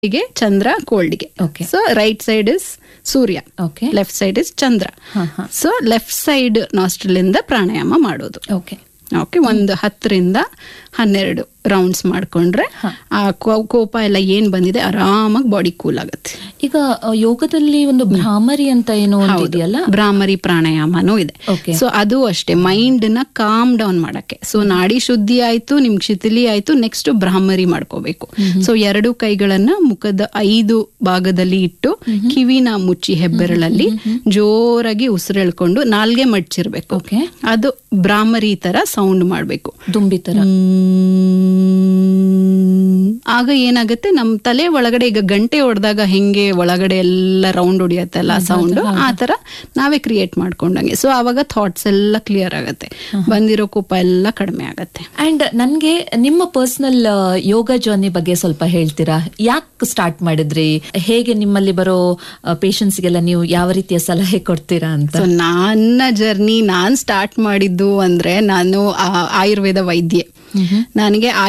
ಗೆ ಚಂದ್ರ ಕೋಲ್ಡ್ಗೆ Okay. So right side is Surya okay left side is Chandra ಹಾ, ಹಾ. ಸೊ ಲೆಫ್ಟ್ ಸೈಡ್ ನಾಸ್ಟ್ರಲಿಂದ ಪ್ರಾಣಾಯಾಮ ಮಾಡೋದು ಓಕೆ ಓಕೆ ಒಂದು ಹತ್ತರಿಂದ ಹನ್ನೆರಡು ರೌಂಡ್ಸ್ ಮಾಡ್ಕೊಂಡ್ರೆ ಆ ಕೋ- ಕೋಪ ಎಲ್ಲ ಏನ್ ಬಂದಿದೆ ಆರಾಮಾಗಿ ಬಾಡಿ ಕೂಲ್ ಆಗುತ್ತೆ ಈಗ ಆ, ಯೋಗದಲ್ಲಿ ಒಂದು ಭ್ರಾಮರಿ ಅಂತ ಏನೋ ಒಂದು ಇದೆಯಲ್ಲ ಭ್ರಾಮರಿ ಪ್ರಾಣಾಯಾಮನೂ ಇದೆ Okay. ಸೊ ಅದು ಅಷ್ಟೇ ಮೈಂಡ್ ನ ಕಾಮ್ ಡೌನ್ ಮಾಡಕ್ಕೆ ಸೊ ನಾಡಿ ಶುದ್ಧಿ ಆಯ್ತು ನಿಮ್ ಶಿಥಿಲಿ ಆಯ್ತು ನೆಕ್ಸ್ಟ್ ಭ್ರಾಮರಿ ಮಾಡ್ಕೋಬೇಕು ಸೊ ಎರಡು ಕೈಗಳನ್ನ ಮುಖದ ಐದು ಭಾಗದಲ್ಲಿ ಇಟ್ಟು ಕಿವಿನ ಮುಚ್ಚಿ ಹೆಬ್ಬೆರಳಲ್ಲಿ ಜೋರಾಗಿ ಉಸಿರೆಳ್ಕೊಂಡು ನಾಲ್ಗೆ ಮಡ್ಚಿರ್ಬೇಕು ಓಕೆ ಅದು ಭ್ರಾಮರಿ ತರ ಸೌಂಡ್ ಮಾಡ್ಬೇಕು ದುಂಬಿ ತರ ಆಗ ಏನಾಗುತ್ತೆ ನಮ್ ತಲೆ ಒಳಗಡೆ ಈಗ ಗಂಟೆ ಹೊಡೆದಾಗ ಹೆಂಗೆ ಒಳಗಡೆ ಎಲ್ಲ ರೌಂಡ್ ಹೊಡಿಯತ್ತಲ್ಲ ಸೌಂಡ್ ಆ ತರ ನಾವೇ ಕ್ರಿಯೇಟ್ ಮಾಡ್ಕೊಂಡಂಗೆ ಸೊ ಅವಾಗ ಥಾಟ್ಸ್ ಎಲ್ಲ ಕ್ಲಿಯರ್ ಆಗತ್ತೆ ಬಂದಿರೋ ಕೋಪ ಎಲ್ಲ ಕಡಿಮೆ ಆಗತ್ತೆ ಅಂಡ್ ನನ್ಗೆ ನಿಮ್ಮ ಪರ್ಸನಲ್ ಯೋಗ ಜರ್ನಿ ಬಗ್ಗೆ ಸ್ವಲ್ಪ ಹೇಳ್ತೀರಾ ಯಾಕೆ ಸ್ಟಾರ್ಟ್ ಮಾಡಿದ್ರಿ ಹೇಗೆ ನಿಮ್ಮಲ್ಲಿ ಬರೋ ಪೇಷಂಟ್ಸ್ಗೆಲ್ಲ ನೀವು ಯಾವ ರೀತಿಯ ಸಲಹೆ ಕೊಡ್ತೀರಾ ಅಂತ ಸೊ ನನ್ನ ಜರ್ನಿ ನಾನ್ ಸ್ಟಾರ್ಟ್ ಮಾಡಿದ್ದು ಅಂದ್ರೆ ನಾನು ಆ- ಆಯುರ್ವೇದ ವೈದ್ಯೆ ನನಗೆ